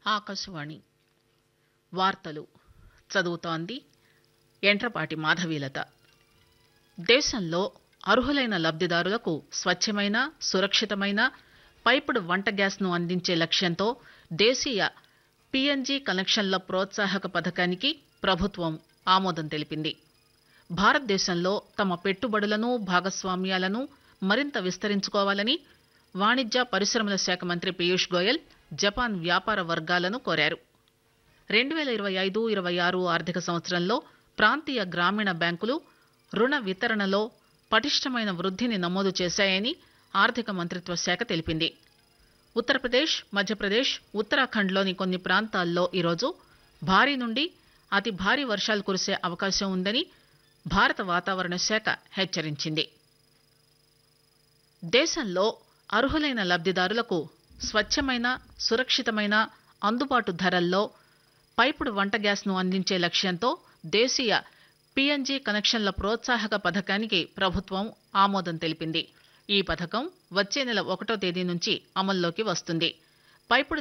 ఆకాశవాణి వార్తలు చదువుతోంది ఎంట్రపాటి మాధవీలత దేశంలో అర్హులైన లబ్దిదారులకు స్వచ్చమైన సురక్షితమైన పైపుడు వంట గ్యాస్ ను అందించే లక్ష్యంతో దేశీయ పీఎన్జీ కనెక్షన్ల ప్రోత్సాహక పథకానికి ప్రభుత్వం ఆమోదం తెలిపింది భారతదేశంలో తమ పెట్టుబడులను భాగస్వామ్యాలను మరింత విస్తరించుకోవాలని వాణిజ్య పరిశ్రమల శాఖ మంత్రి పీయూష్ గోయల్ జపాన్ వ్యాపార వర్గాలను కోరారు రెండు పేల ఇరవై ఐదు ఇరవై ఆరు ఆర్థిక సంవత్సరంలో ప్రాంతీయ గ్రామీణ బ్యాంకులు రుణ వితరణలో పటిష్టమైన వృద్దిని నమోదు చేశాయని ఆర్థిక మంత్రిత్వ శాఖ తెలిపింది ఉత్తరప్రదేశ్ మధ్యప్రదేశ్ ఉత్తరాఖండ్లోని కొన్ని ప్రాంతాల్లో ఈరోజు భారీ నుండి అతి భారీ వర్షాలు కురిసే అవకాశం ఉందని భారత వాతావరణ శాఖ హెచ్చరించింది దేశంలో అర్హులైన లబ్దిదారులకు స్వచ్చమైన సురక్షితమైన అందుబాటు ధరల్లో పైపుడు వంట గ్యాస్ ను అందించే లక్ష్యంతో దేశీయ పీఎన్జీ కనెక్షన్ల ప్రోత్సాహక పథకానికి ప్రభుత్వం ఆమోదం తెలిపింది ఈ పథకం వచ్చే నెల ఒకటో తేదీ నుంచి అమల్లోకి వస్తుంది పైపుడు